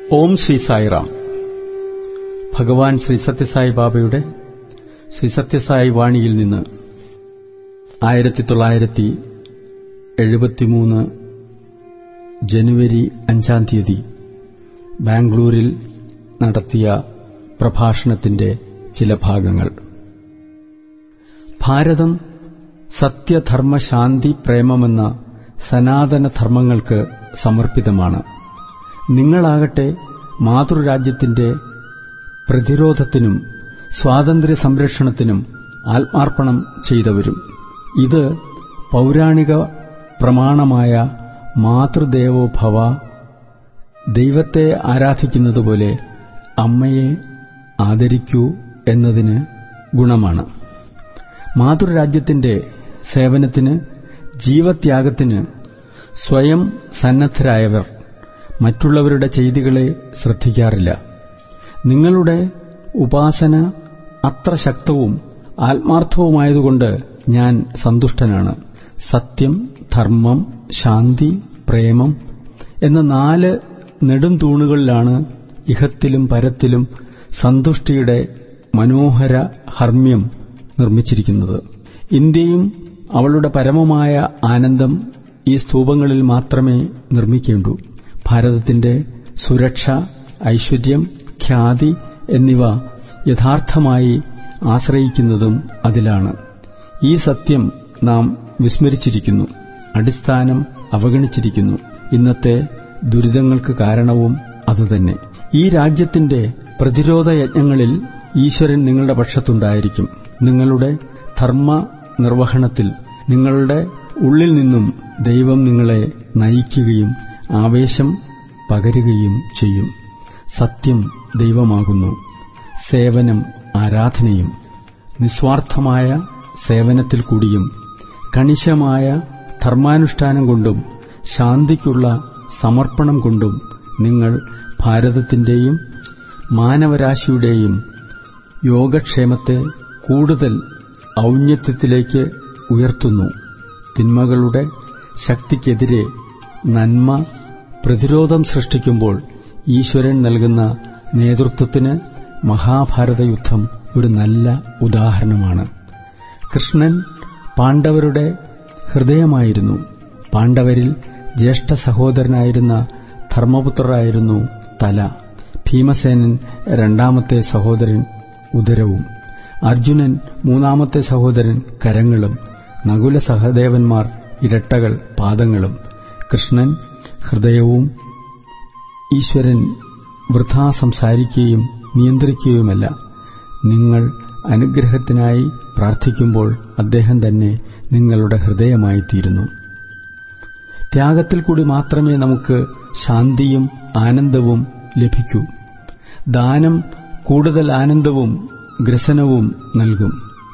ഓം ശ്രീ സായിറാം ഭഗവാൻ ശ്രീ സത്യസായി ബാബയുടെ ശ്രീ സത്യസായി വാണിയിൽ നിന്ന് ആയിരത്തി തൊള്ളായിരത്തി എഴുപത്തിമൂന്ന് ജനുവരി അഞ്ചാം തീയതി ബാംഗ്ലൂരിൽ നടത്തിയ പ്രഭാഷണത്തിന്റെ ചില ഭാഗങ്ങൾ ഭാരതം സത്യധർമ്മ ശാന്തി പ്രേമമെന്ന സനാതന ധർമ്മങ്ങൾക്ക് സമർപ്പിതമാണ് നിങ്ങളാകട്ടെ മാതൃരാജ്യത്തിന്റെ പ്രതിരോധത്തിനും സ്വാതന്ത്ര്യ സംരക്ഷണത്തിനും ആത്മാർപ്പണം ചെയ്തവരും ഇത് പൌരാണിക പ്രമാണമായ മാതൃദേവോഭവ ദൈവത്തെ ആരാധിക്കുന്നതുപോലെ അമ്മയെ ആദരിക്കൂ എന്നതിന് ഗുണമാണ് മാതൃരാജ്യത്തിന്റെ സേവനത്തിന് ജീവത്യാഗത്തിന് സ്വയം സന്നദ്ധരായവർ മറ്റുള്ളവരുടെ ചെയ്തികളെ ശ്രദ്ധിക്കാറില്ല നിങ്ങളുടെ ഉപാസന അത്ര ശക്തവും ആത്മാർത്ഥവുമായതുകൊണ്ട് ഞാൻ സന്തുഷ്ടനാണ് സത്യം ധർമ്മം ശാന്തി പ്രേമം എന്ന നാല് നെടും തൂണുകളിലാണ് ഇഹത്തിലും പരത്തിലും സന്തുഷ്ടിയുടെ മനോഹര ഹർമ്മ്യം നിർമ്മിച്ചിരിക്കുന്നത് ഇന്ത്യയും അവളുടെ പരമമായ ആനന്ദം ഈ സ്തൂപങ്ങളിൽ മാത്രമേ നിർമ്മിക്കേണ്ടൂ ഭാരതത്തിന്റെ സുരക്ഷ ഐശ്വര്യം ഖ്യാതി എന്നിവ യഥാർത്ഥമായി ആശ്രയിക്കുന്നതും അതിലാണ് ഈ സത്യം നാം വിസ്മരിച്ചിരിക്കുന്നു അടിസ്ഥാനം അവഗണിച്ചിരിക്കുന്നു ഇന്നത്തെ ദുരിതങ്ങൾക്ക് കാരണവും അതുതന്നെ ഈ രാജ്യത്തിന്റെ പ്രതിരോധ യജ്ഞങ്ങളിൽ ഈശ്വരൻ നിങ്ങളുടെ പക്ഷത്തുണ്ടായിരിക്കും നിങ്ങളുടെ ധർമ്മ നിർവഹണത്തിൽ നിങ്ങളുടെ ഉള്ളിൽ നിന്നും ദൈവം നിങ്ങളെ നയിക്കുകയും ആവേശം പകരുകയും ചെയ്യും സത്യം ദൈവമാകുന്നു സേവനം ആരാധനയും നിസ്വാർത്ഥമായ സേവനത്തിൽ കൂടിയും കണിശമായ ധർമാനുഷ്ഠാനം കൊണ്ടും ശാന്തിക്കുള്ള സമർപ്പണം കൊണ്ടും നിങ്ങൾ ഭാരതത്തിന്റെയും മാനവരാശിയുടെയും യോഗക്ഷേമത്തെ കൂടുതൽ ഔന്നത്യത്തിലേക്ക് ഉയർത്തുന്നു തിന്മകളുടെ ശക്തിക്കെതിരെ നന്മ പ്രതിരോധം സൃഷ്ടിക്കുമ്പോൾ ഈശ്വരൻ നൽകുന്ന നേതൃത്വത്തിന് മഹാഭാരത യുദ്ധം ഒരു നല്ല ഉദാഹരണമാണ് കൃഷ്ണൻ പാണ്ഡവരുടെ ഹൃദയമായിരുന്നു പാണ്ഡവരിൽ ജ്യേഷ്ഠ സഹോദരനായിരുന്ന ധർമ്മപുത്രരായിരുന്നു തല ഭീമസേനൻ രണ്ടാമത്തെ സഹോദരൻ ഉദരവും അർജുനൻ മൂന്നാമത്തെ സഹോദരൻ കരങ്ങളും നകുല സഹദേവന്മാർ ഇരട്ടകൾ പാദങ്ങളും കൃഷ്ണൻ ഹൃദയവും ഈശ്വരൻ വൃഥാ സംസാരിക്കുകയും നിയന്ത്രിക്കുകയുമല്ല നിങ്ങൾ അനുഗ്രഹത്തിനായി പ്രാർത്ഥിക്കുമ്പോൾ അദ്ദേഹം തന്നെ നിങ്ങളുടെ ഹൃദയമായിത്തീരുന്നു ത്യാഗത്തിൽ കൂടി മാത്രമേ നമുക്ക് ശാന്തിയും ആനന്ദവും ലഭിക്കൂ ദാനം കൂടുതൽ ആനന്ദവും ഗ്രസനവും നൽകും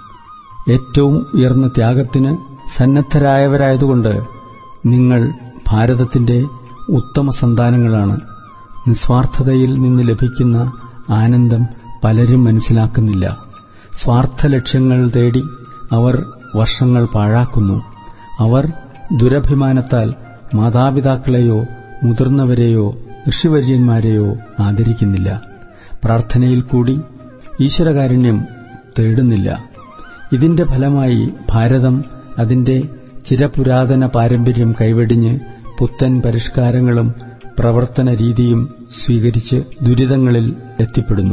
ഏറ്റവും ഉയർന്ന ത്യാഗത്തിന് സന്നദ്ധരായവരായതുകൊണ്ട് നിങ്ങൾ ഭാരതത്തിന്റെ ഉത്തമ സന്താനങ്ങളാണ് നിസ്വാർത്ഥതയിൽ നിന്ന് ലഭിക്കുന്ന ആനന്ദം പലരും മനസ്സിലാക്കുന്നില്ല സ്വാർത്ഥ ലക്ഷ്യങ്ങൾ തേടി അവർ വർഷങ്ങൾ പാഴാക്കുന്നു അവർ ദുരഭിമാനത്താൽ മാതാപിതാക്കളെയോ മുതിർന്നവരെയോ ഋഷിവര്യന്മാരെയോ ആദരിക്കുന്നില്ല പ്രാർത്ഥനയിൽ കൂടി ഈശ്വരകാരുണ്യം തേടുന്നില്ല ഇതിന്റെ ഫലമായി ഭാരതം അതിന്റെ ചിരപുരാതന പാരമ്പര്യം കൈവെടിഞ്ഞ് പുത്തൻ പരിഷ്കാരങ്ങളും പ്രവർത്തന രീതിയും സ്വീകരിച്ച് ദുരിതങ്ങളിൽ എത്തിപ്പെടുന്നു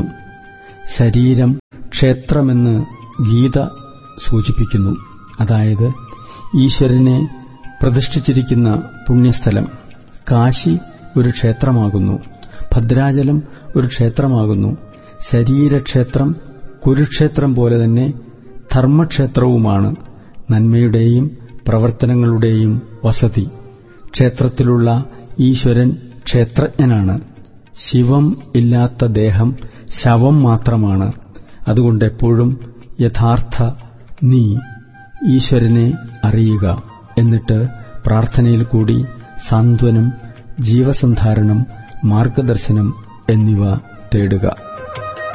ശരീരം ക്ഷേത്രമെന്ന് ഗീത സൂചിപ്പിക്കുന്നു അതായത് ഈശ്വരനെ പ്രതിഷ്ഠിച്ചിരിക്കുന്ന പുണ്യസ്ഥലം കാശി ഒരു ക്ഷേത്രമാകുന്നു ഭദ്രാചലം ഒരു ക്ഷേത്രമാകുന്നു ശരീരക്ഷേത്രം കുരുക്ഷേത്രം പോലെ തന്നെ ധർമ്മക്ഷേത്രവുമാണ് നന്മയുടെയും പ്രവർത്തനങ്ങളുടെയും വസതി ക്ഷേത്രത്തിലുള്ള ഈശ്വരൻ ക്ഷേത്രജ്ഞനാണ് ശിവം ഇല്ലാത്ത ദേഹം ശവം മാത്രമാണ് അതുകൊണ്ട് എപ്പോഴും യഥാർത്ഥ നീ ഈശ്വരനെ അറിയുക എന്നിട്ട് പ്രാർത്ഥനയിൽ കൂടി സാന്ത്വനം ജീവസന്ധാരണം മാർഗദർശനം എന്നിവ തേടുക